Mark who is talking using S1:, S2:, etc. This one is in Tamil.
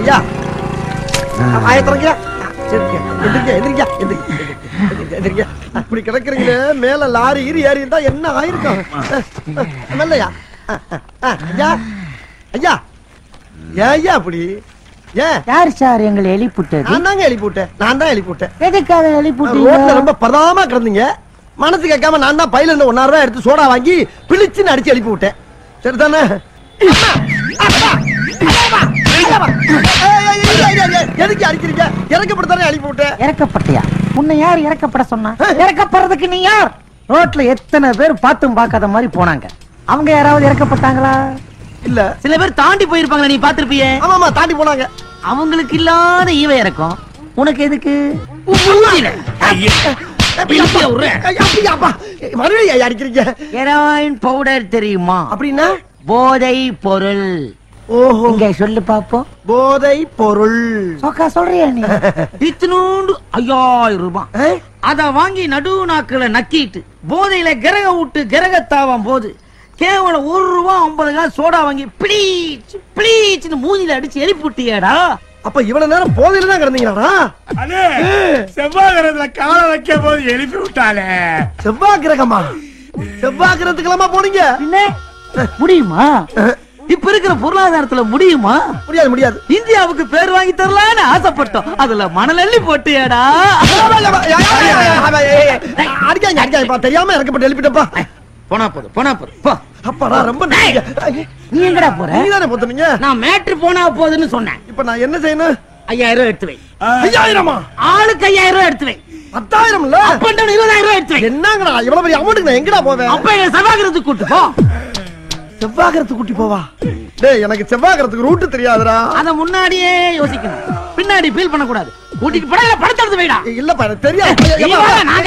S1: ஐயா ஆயத்திரங்க எந்திரிக்க எந்திரிக்க எந்திரிக்க எந்திரிக்க எந்திரிக்க அப்படி கிடக்குறீங்களே மேல லாரி ஈரி ஏறி இருந்தா என்ன ஆயிருக்கும் மெல்லையா ஐயா ஐயா ஏன் ஐயா அப்படி ஏன்
S2: யார் சார் எங்களை எழுப்பிட்டது
S1: நான் தாங்க எழுப்பி விட்டேன் நான் தான் எழுப்பி விட்டேன்
S2: எதுக்காக
S1: ரோட்ல
S2: எழுப்பிட்டீங்க
S1: ரொம்ப பதாம கிடந்தீங்க மனசு கேட்காம நான் தான் பையில இருந்து ஒன்னாயிரம் ரூபாய் எடுத்து சோடா வாங்கி பிழிச்சுன்னு அடிச்சு எழுப்பி விட்டேன் சரிதானே எதுக்கு அடிக்கிறீங்க இறக்கப்படுத்தானே அனுப்பி விட்டேன்
S2: இறக்கப்பட்டியா உன்னை யார் இறக்கப்பட சொன்னா இறக்கப்படுறதுக்கு நீ யார் ரோட்ல எத்தனை பேர் பார்த்தும் பார்க்காத மாதிரி போனாங்க அவங்க யாராவது இறக்கப்பட்டாங்களா
S1: இல்ல
S3: சில பேர் தாண்டி போயிருப்பாங்களா நீ பாத்திருப்பியே
S1: ஆமா ஆமா தாண்டி போனாங்க
S3: அவங்களுக்கு இல்லாத ஈவ இறக்கம் உனக்கு எதுக்கு இழுப்பியா விடுறேன்.
S1: ஐயா, ஐயா, அப்பா. மறுபடியும் ஐயா அடிக்கிறீங்க
S3: ஹெராயின் பவுடர் தெரியுமா
S1: அப்படின்னா
S3: போதை பொருள்
S1: ஓஹோ
S2: இங்க சொல்லு பாப்போம்
S1: போதை பொருள்
S2: சோக்கா சொல்றியா நீ
S3: இத்தினூண்டு ஐயாயிரம் ரூபாய்
S1: ஆ?
S3: அத வாங்கி நடு நாக்குல நக்கிட்டு போதையில கிரக விட்டு கிரகத்தாவும் போது கேவலம் ஒரு ரூபா ஐம்பது காசு சோடா வாங்கி பிளீச் பிளீச்னு மூஞ்சில அடிச்சு எழுப்பி விட்டியாடா
S1: அப்ப இவ்வளவு நேரம் போதையில தான் கிடந்தீங்களாடா
S4: அண்ணே செவ்வாய் கிரகத்துல காலை வைக்கும் போது எழுப்பி விட்டாளே
S1: செவ்வாய் கிரகமா செவ்வாய் கிரகத்துக்கெல்லாமா போனீங்க
S2: என்ன முடியுமா
S3: இப்ப இருக்கிற பொருளாதாரத்துல முடியுமா
S1: முடியாது முடியாது
S3: இந்தியாவுக்கு பேர் வாங்கி தரலான்னு ஆசைப்பட்டோம் அதுல மணல் அள்ளி போட்டியாடா
S1: அடிக்காங்க அடிக்காங்கப்பா தெரியாம இறக்கப்பட்டு எழுப்பிட்டப்பா
S3: போனா போதும் போனா போதும் போ
S1: அப்பாடா ரொம்ப நன்றிங்க.
S2: நீ எங்கடா போற
S1: நீதானே பொத்துனீங்க
S3: நான் மேட்ரு போனா போதுன்னு சொன்னேன்
S1: இப்ப நான் என்ன செய்யணும்
S3: ஐயாயிரம் ரூபாய் எடுத்து வை
S1: ஐயாயிரமா
S3: ஆளுக்கு ஐயாயிரம் ரூபாய் எடுத்து வை
S1: பத்தாயிரம் இல்ல
S3: அப்ப down இருபதாயிரம் ரூபாய் எடுத்து வை
S1: என்னங்கடா இவ்வளவு பெரிய அமௌண்ட்டுக்கு நான் எங்கடா போவேன்
S3: அப்ப என்ன செவ்வாய்க்கிறதுக்கு கூட்டு போ
S1: செவ்வாகரத்துக்கு கூட்டி போவா டேய் எனக்கு செவ்வாகரத்துக்கு ரூட் தெரியாதுடா
S3: அத முன்னாடியே யோசிக்கணும் பின்னாடி ஃபீல் பண்ண கூடாது கூட்டிட்டு போட படத்தை எடுத்து வைடா
S1: இல்லப்பா எனக்கு தெரியாது
S3: நீ வா, நான்